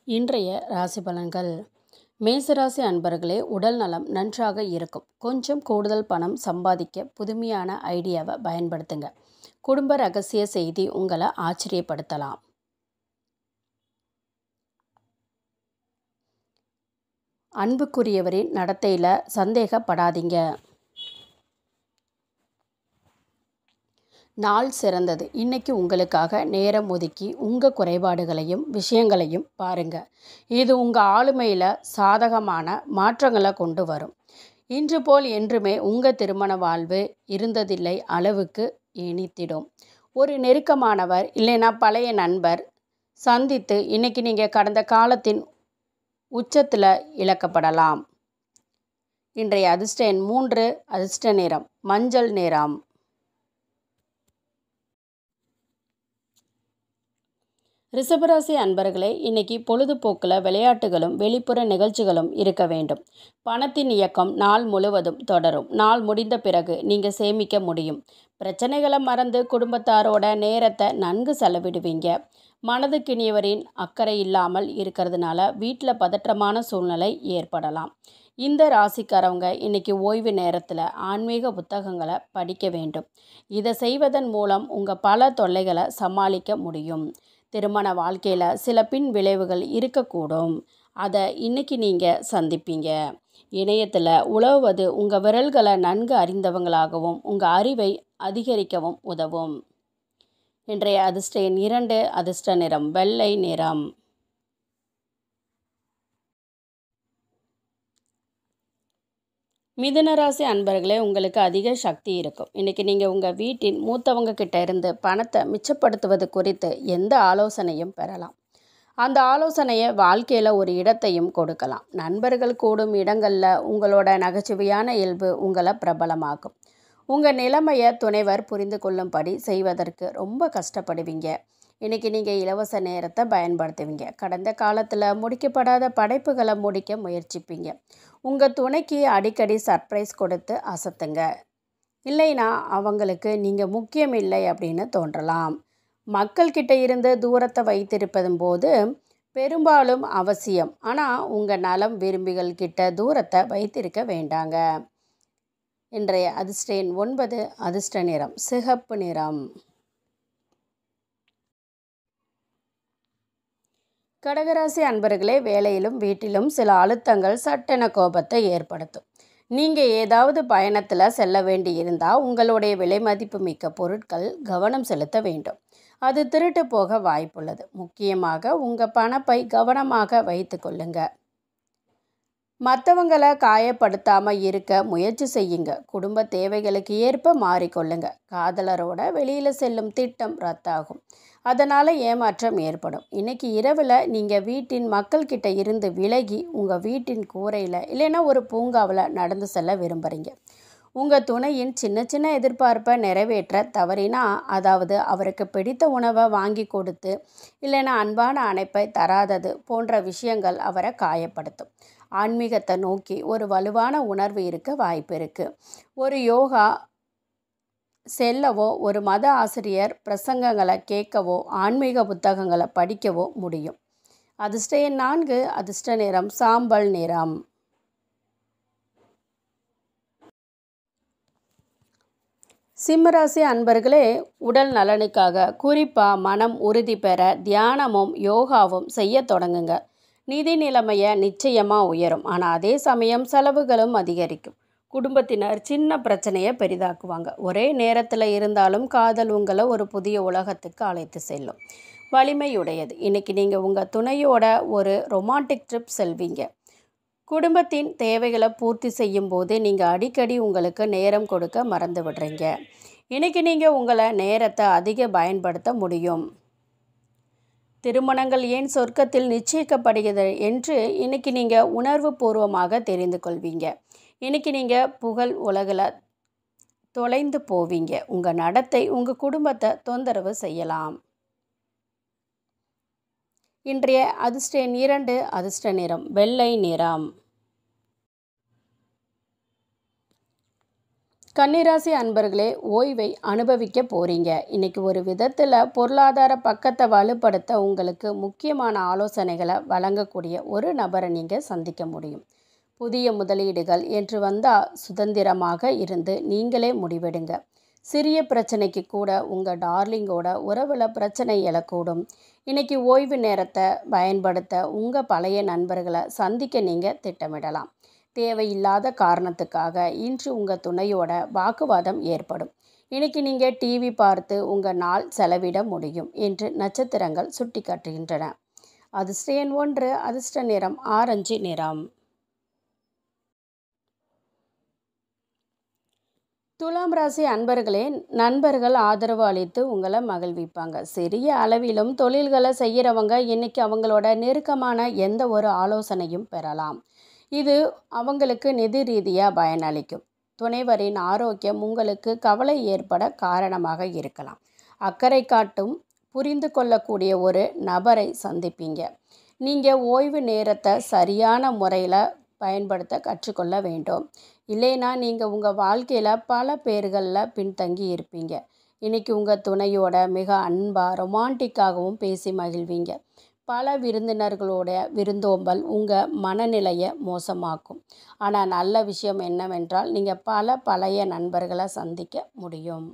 இன்றைய ராசி பலன்கள் மேசராசி அன்பர்களே உடல் நலம் நன்றாக இருக்கும் கொஞ்சம் கூடுதல் பணம் சம்பாதிக்க புதுமையான ஐடியாவை பயன்படுத்துங்க குடும்ப ரகசிய செய்தி உங்களை ஆச்சரியப்படுத்தலாம் அன்புக்குரியவரின் நடத்தையில் சந்தேகப்படாதீங்க நாள் சிறந்தது இன்னைக்கு உங்களுக்காக நேரம் ஒதுக்கி உங்கள் குறைபாடுகளையும் விஷயங்களையும் பாருங்க இது உங்கள் ஆளுமையில் சாதகமான மாற்றங்களை கொண்டு வரும் இன்று போல் என்றுமே உங்கள் திருமண வாழ்வு இருந்ததில்லை அளவுக்கு இனித்திடும் ஒரு நெருக்கமானவர் இல்லைன்னா பழைய நண்பர் சந்தித்து இன்னைக்கு நீங்கள் கடந்த காலத்தின் உச்சத்தில் இழக்கப்படலாம் இன்றைய அதிர்ஷ்ட எண் மூன்று அதிர்ஷ்ட நிறம் மஞ்சள் நிறம் ரிஷபராசி அன்பர்களே இன்னைக்கு பொழுதுபோக்கில் விளையாட்டுகளும் வெளிப்புற நிகழ்ச்சிகளும் இருக்க வேண்டும் பணத்தின் இயக்கம் நாள் முழுவதும் தொடரும் நாள் முடிந்த பிறகு நீங்கள் சேமிக்க முடியும் பிரச்சனைகளை மறந்து குடும்பத்தாரோட நேரத்தை நன்கு செலவிடுவீங்க மனதுக்கினியவரின் அக்கறை இல்லாமல் இருக்கிறதுனால வீட்டில் பதற்றமான சூழ்நிலை ஏற்படலாம் இந்த ராசிக்காரவங்க இன்னைக்கு ஓய்வு நேரத்தில் ஆன்மீக புத்தகங்களை படிக்க வேண்டும் இதை செய்வதன் மூலம் உங்கள் பல தொல்லைகளை சமாளிக்க முடியும் திருமண வாழ்க்கையில் சில பின் விளைவுகள் இருக்கக்கூடும் அதை இன்னைக்கு நீங்கள் சந்திப்பீங்க இணையத்தில் உழவுவது உங்கள் விரல்களை நன்கு அறிந்தவங்களாகவும் உங்கள் அறிவை அதிகரிக்கவும் உதவும் இன்றைய அதிர்ஷ்ட எண் இரண்டு அதிர்ஷ்ட நிறம் வெள்ளை நிறம் மிதுனராசி அன்பர்களே உங்களுக்கு அதிக சக்தி இருக்கும் இன்றைக்கி நீங்கள் உங்கள் வீட்டின் மூத்தவங்க கிட்ட இருந்து பணத்தை மிச்சப்படுத்துவது குறித்து எந்த ஆலோசனையும் பெறலாம் அந்த ஆலோசனையை வாழ்க்கையில் ஒரு இடத்தையும் கொடுக்கலாம் நண்பர்கள் கூடும் இடங்களில் உங்களோட நகைச்சுவையான இயல்பு உங்களை பிரபலமாக்கும் உங்கள் நிலைமையை துணைவர் புரிந்து கொள்ளும்படி செய்வதற்கு ரொம்ப கஷ்டப்படுவீங்க இன்றைக்கி நீங்கள் இலவச நேரத்தை பயன்படுத்துவீங்க கடந்த காலத்தில் முடிக்கப்படாத படைப்புகளை முடிக்க முயற்சிப்பீங்க உங்கள் துணைக்கு அடிக்கடி சர்ப்ரைஸ் கொடுத்து அசத்துங்க இல்லைனா அவங்களுக்கு நீங்கள் முக்கியம் இல்லை அப்படின்னு தோன்றலாம் மக்கள்கிட்ட இருந்து தூரத்தை வைத்திருப்பதும் போது பெரும்பாலும் அவசியம் ஆனால் உங்கள் நலம் விரும்பிகள் கிட்ட தூரத்தை வைத்திருக்க வேண்டாங்க இன்றைய அதிர்ஷ்ட எண் ஒன்பது அதிர்ஷ்ட நிறம் சிகப்பு நிறம் கடகராசி அன்பர்களே வேலையிலும் வீட்டிலும் சில அழுத்தங்கள் சட்டென கோபத்தை ஏற்படுத்தும் நீங்கள் ஏதாவது பயணத்தில் செல்ல வேண்டி இருந்தால் உங்களுடைய விலை மதிப்பு மிக்க பொருட்கள் கவனம் செலுத்த வேண்டும் அது திருட்டு போக வாய்ப்புள்ளது முக்கியமாக உங்கள் பணப்பை கவனமாக வைத்து கொள்ளுங்க மற்றவங்களை காயப்படுத்தாமல் இருக்க முயற்சி செய்யுங்க குடும்ப தேவைகளுக்கு ஏற்ப மாறிக்கொள்ளுங்க காதலரோட வெளியில் செல்லும் திட்டம் ரத்தாகும் அதனால் ஏமாற்றம் ஏற்படும் இன்றைக்கி இரவில் நீங்கள் வீட்டின் மக்கள்கிட்ட இருந்து விலகி உங்கள் வீட்டின் கூரையில் இல்லைன்னா ஒரு பூங்காவில் நடந்து செல்ல விரும்புகிறீங்க உங்கள் துணையின் சின்ன சின்ன எதிர்பார்ப்பை நிறைவேற்ற தவறினா அதாவது அவருக்கு பிடித்த உணவை வாங்கி கொடுத்து இல்லைன்னா அன்பான அணைப்பை தராதது போன்ற விஷயங்கள் அவரை காயப்படுத்தும் ஆன்மீகத்தை நோக்கி ஒரு வலுவான உணர்வு இருக்க வாய்ப்பு இருக்குது ஒரு யோகா செல்லவோ ஒரு மத ஆசிரியர் பிரசங்கங்களை கேட்கவோ ஆன்மீக புத்தகங்களை படிக்கவோ முடியும் அதிர்ஷ்ட எண் நான்கு அதிர்ஷ்ட நிறம் சாம்பல் நிறம் சிம்மராசி அன்பர்களே உடல் நலனுக்காக குறிப்பாக மனம் உறுதி பெற தியானமும் யோகாவும் செய்ய தொடங்குங்க நிதி நிலைமையை நிச்சயமாக உயரும் ஆனால் அதே சமயம் செலவுகளும் அதிகரிக்கும் குடும்பத்தினர் சின்ன பிரச்சனையை பெரிதாக்குவாங்க ஒரே நேரத்தில் இருந்தாலும் காதல் உங்களை ஒரு புதிய உலகத்துக்கு அழைத்து செல்லும் வலிமையுடையது இன்றைக்கி நீங்கள் உங்கள் துணையோட ஒரு ரொமான்டிக் ட்ரிப் செல்வீங்க குடும்பத்தின் தேவைகளை பூர்த்தி செய்யும் போது நீங்கள் அடிக்கடி உங்களுக்கு நேரம் கொடுக்க மறந்து விடுறீங்க இன்றைக்கி நீங்கள் உங்களை நேரத்தை அதிக பயன்படுத்த முடியும் திருமணங்கள் ஏன் சொர்க்கத்தில் நிச்சயிக்கப்படுகிறது என்று இன்னைக்கு நீங்கள் உணர்வு பூர்வமாக தெரிந்து கொள்வீங்க இன்னைக்கு நீங்கள் புகழ் உலகில் தொலைந்து போவீங்க உங்கள் நடத்தை உங்கள் குடும்பத்தை தொந்தரவு செய்யலாம் இன்றைய அதிர்ஷ்ட எண் இரண்டு அதிர்ஷ்ட நிறம் வெள்ளை நிறம் கன்னிராசி அன்பர்களே ஓய்வை அனுபவிக்க போறீங்க இன்னைக்கு ஒரு விதத்தில் பொருளாதார பக்கத்தை வலுப்படுத்த உங்களுக்கு முக்கியமான ஆலோசனைகளை வழங்கக்கூடிய ஒரு நபரை நீங்கள் சந்திக்க முடியும் புதிய முதலீடுகள் என்று வந்தால் சுதந்திரமாக இருந்து நீங்களே முடிவெடுங்க சிறிய பிரச்சனைக்கு கூட உங்கள் டார்லிங்கோட உறவில் பிரச்சனை எழக்கூடும் இன்னைக்கு ஓய்வு நேரத்தை பயன்படுத்த உங்கள் பழைய நண்பர்களை சந்திக்க நீங்கள் திட்டமிடலாம் தேவையில்லாத காரணத்துக்காக இன்று உங்கள் துணையோட வாக்குவாதம் ஏற்படும் இன்னைக்கு நீங்கள் டிவி பார்த்து உங்கள் நாள் செலவிட முடியும் என்று நட்சத்திரங்கள் சுட்டிக்காட்டுகின்றன அதிர்ஷ்ட எண் ஒன்று அதிர்ஷ்ட நிறம் ஆரஞ்சு நிறம் துலாம் ராசி அன்பர்களே நண்பர்கள் ஆதரவு அளித்து உங்களை மகிழ்விப்பாங்க சிறிய அளவிலும் தொழில்களை செய்கிறவங்க இன்னைக்கு அவங்களோட நெருக்கமான எந்த ஒரு ஆலோசனையும் பெறலாம் இது அவங்களுக்கு நிதி ரீதியாக பயனளிக்கும் துணைவரின் ஆரோக்கியம் உங்களுக்கு கவலை ஏற்பட காரணமாக இருக்கலாம் அக்கறை காட்டும் புரிந்து கொள்ளக்கூடிய ஒரு நபரை சந்திப்பீங்க நீங்கள் ஓய்வு நேரத்தை சரியான முறையில் பயன்படுத்த கற்றுக்கொள்ள வேண்டும் இல்லைன்னா நீங்கள் உங்கள் வாழ்க்கையில் பல பேர்களில் பின்தங்கி இருப்பீங்க இன்றைக்கி உங்கள் துணையோட மிக அன்பாக ரொமான்டிக்காகவும் பேசி மகிழ்வீங்க பல விருந்தினர்களோட விருந்தோம்பல் உங்கள் மனநிலையை மோசமாக்கும் ஆனால் நல்ல விஷயம் என்னவென்றால் நீங்கள் பல பழைய நண்பர்களை சந்திக்க முடியும்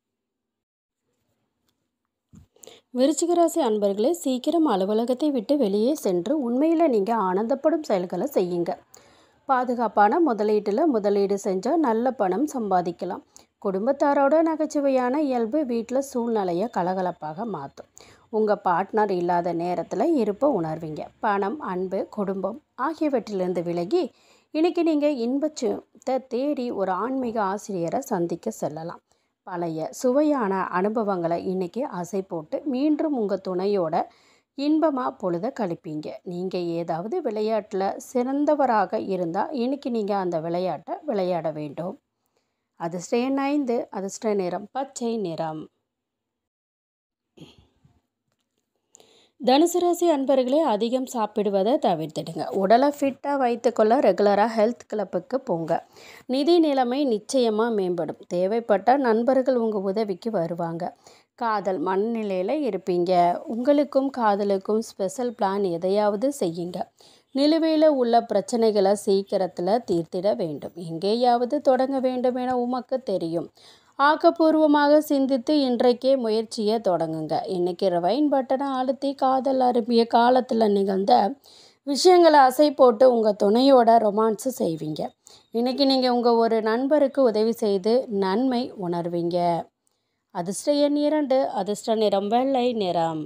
விருச்சிகராசி அன்பர்களே சீக்கிரம் அலுவலகத்தை விட்டு வெளியே சென்று உண்மையில் நீங்கள் ஆனந்தப்படும் செயல்களை செய்யுங்க பாதுகாப்பான முதலீட்டில் முதலீடு செஞ்சால் நல்ல பணம் சம்பாதிக்கலாம் குடும்பத்தாரோட நகைச்சுவையான இயல்பு வீட்டில் சூழ்நிலையை கலகலப்பாக மாற்றும் உங்கள் பார்ட்னர் இல்லாத நேரத்தில் இருப்ப உணர்வீங்க பணம் அன்பு குடும்பம் ஆகியவற்றிலிருந்து விலகி இன்றைக்கி நீங்கள் இன்பச்சத்தை தேடி ஒரு ஆன்மீக ஆசிரியரை சந்திக்க செல்லலாம் பழைய சுவையான அனுபவங்களை இன்றைக்கி அசை போட்டு மீண்டும் உங்கள் துணையோட இன்பமாக பொழுத கழிப்பீங்க நீங்கள் ஏதாவது விளையாட்டில் சிறந்தவராக இருந்தால் இன்றைக்கி நீங்கள் அந்த விளையாட்டை விளையாட வேண்டும் அதிர்ஷ்ட எண் ஐந்து அதிர்ஷ்ட நிறம் பச்சை நிறம் தனுசு ராசி அன்பர்களே அதிகம் சாப்பிடுவதை தவிர்த்திடுங்க உடலை ஃபிட்டாக வைத்துக்கொள்ள ரெகுலராக ஹெல்த் கிளப்புக்கு போங்க நிதி நிலைமை நிச்சயமாக மேம்படும் தேவைப்பட்ட நண்பர்கள் உங்கள் உதவிக்கு வருவாங்க காதல் மனநிலையில் இருப்பீங்க உங்களுக்கும் காதலுக்கும் ஸ்பெஷல் பிளான் எதையாவது செய்யுங்க நிலுவையில் உள்ள பிரச்சனைகளை சீக்கிரத்தில் தீர்த்திட வேண்டும் எங்கேயாவது தொடங்க வேண்டும் என உமக்கு தெரியும் ஆக்கப்பூர்வமாக சிந்தித்து இன்றைக்கே முயற்சியை தொடங்குங்க இன்றைக்கி ரைன் பட்டனை அழுத்தி காதல் அரும்பிய காலத்தில் நிகழ்ந்த விஷயங்களை அசை போட்டு உங்கள் துணையோட ரொமான்ஸு செய்வீங்க இன்றைக்கி நீங்கள் உங்கள் ஒரு நண்பருக்கு உதவி செய்து நன்மை உணர்வீங்க அதிர்ஷ்ட எண் இரண்டு அதிர்ஷ்ட நிறம் வெள்ளை நிறம்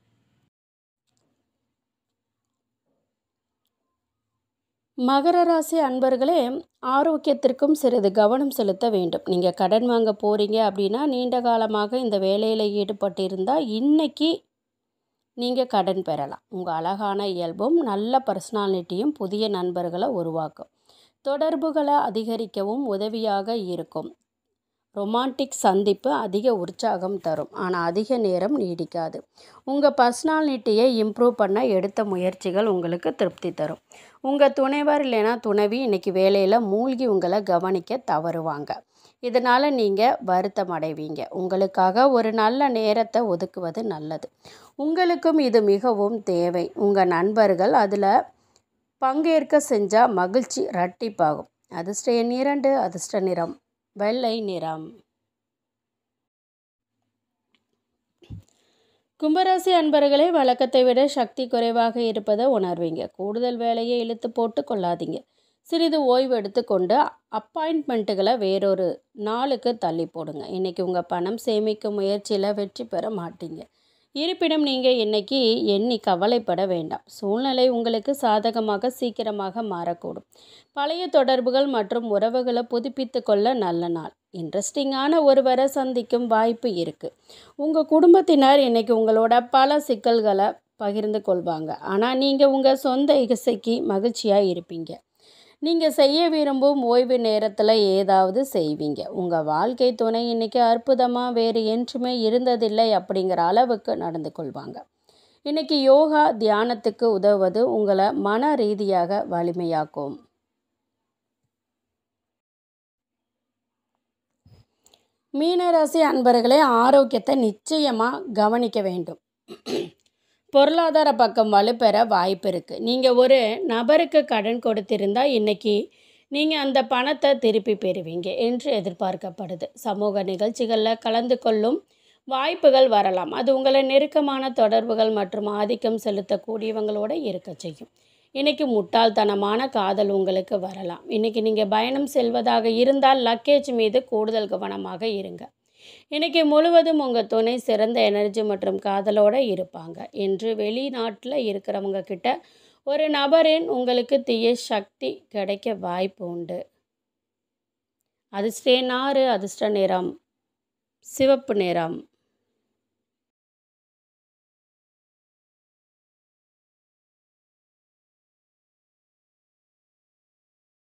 மகர ராசி அன்பர்களே ஆரோக்கியத்திற்கும் சிறிது கவனம் செலுத்த வேண்டும் நீங்கள் கடன் வாங்க போகிறீங்க அப்படின்னா நீண்ட காலமாக இந்த வேலையில் ஈடுபட்டிருந்தால் இன்னைக்கு நீங்கள் கடன் பெறலாம் உங்கள் அழகான இயல்பும் நல்ல பர்சனாலிட்டியும் புதிய நண்பர்களை உருவாக்கும் தொடர்புகளை அதிகரிக்கவும் உதவியாக இருக்கும் ரொமான்டிக் சந்திப்பு அதிக உற்சாகம் தரும் ஆனால் அதிக நேரம் நீடிக்காது உங்கள் பர்சனாலிட்டியை இம்ப்ரூவ் பண்ண எடுத்த முயற்சிகள் உங்களுக்கு திருப்தி தரும் உங்கள் துணைவர் இல்லைன்னா துணைவி இன்றைக்கி வேலையில் மூழ்கி உங்களை கவனிக்க தவறுவாங்க இதனால் நீங்கள் வருத்தம் அடைவீங்க உங்களுக்காக ஒரு நல்ல நேரத்தை ஒதுக்குவது நல்லது உங்களுக்கும் இது மிகவும் தேவை உங்கள் நண்பர்கள் அதில் பங்கேற்க செஞ்சால் மகிழ்ச்சி இரட்டிப்பாகும் அதிர்ஷ்ட எண் இரண்டு அதிர்ஷ்ட நிறம் வெள்ளை நிறம் கும்பராசி அன்பர்களே வழக்கத்தை விட சக்தி குறைவாக இருப்பதை உணர்வீங்க கூடுதல் வேலையை இழுத்து போட்டு கொள்ளாதீங்க சிறிது ஓய்வு எடுத்துக்கொண்டு அப்பாயின்மெண்ட்டுகளை வேறொரு நாளுக்கு தள்ளி போடுங்க இன்றைக்கி உங்கள் பணம் சேமிக்கும் முயற்சியில் வெற்றி பெற மாட்டீங்க இருப்பினும் நீங்கள் இன்னைக்கு எண்ணி கவலைப்பட வேண்டாம் சூழ்நிலை உங்களுக்கு சாதகமாக சீக்கிரமாக மாறக்கூடும் பழைய தொடர்புகள் மற்றும் உறவுகளை புதுப்பித்து கொள்ள நல்ல நாள் இன்ட்ரெஸ்டிங்கான ஒருவரை சந்திக்கும் வாய்ப்பு இருக்குது உங்கள் குடும்பத்தினர் இன்னைக்கு உங்களோட பல சிக்கல்களை பகிர்ந்து கொள்வாங்க ஆனால் நீங்கள் உங்கள் சொந்த இசைக்கு மகிழ்ச்சியாக இருப்பீங்க நீங்கள் செய்ய விரும்பும் ஓய்வு நேரத்தில் ஏதாவது செய்வீங்க உங்கள் வாழ்க்கை துணை இன்னைக்கு அற்புதமாக வேறு என்றுமே இருந்ததில்லை அப்படிங்கிற அளவுக்கு நடந்து கொள்வாங்க இன்னைக்கு யோகா தியானத்துக்கு உதவுவது உங்களை மன ரீதியாக வலிமையாக்கும் மீனராசி அன்பர்களே ஆரோக்கியத்தை நிச்சயமாக கவனிக்க வேண்டும் பொருளாதார பக்கம் வலுப்பெற வாய்ப்பு இருக்குது நீங்கள் ஒரு நபருக்கு கடன் கொடுத்திருந்தால் இன்றைக்கி நீங்கள் அந்த பணத்தை திருப்பி பெறுவீங்க என்று எதிர்பார்க்கப்படுது சமூக நிகழ்ச்சிகளில் கலந்து கொள்ளும் வாய்ப்புகள் வரலாம் அது உங்களை நெருக்கமான தொடர்புகள் மற்றும் ஆதிக்கம் செலுத்தக்கூடியவங்களோட இருக்க செய்யும் இன்றைக்கி முட்டாள்தனமான காதல் உங்களுக்கு வரலாம் இன்றைக்கி நீங்கள் பயணம் செல்வதாக இருந்தால் லக்கேஜ் மீது கூடுதல் கவனமாக இருங்க இன்றைக்கி முழுவதும் உங்கள் துணை சிறந்த எனர்ஜி மற்றும் காதலோடு இருப்பாங்க என்று வெளிநாட்டில் இருக்கிறவங்க கிட்ட ஒரு நபரின் உங்களுக்கு தீய சக்தி கிடைக்க வாய்ப்பு உண்டு அதிர்ஷ்ட நாறு அதிர்ஷ்ட நிறம் சிவப்பு நிறம்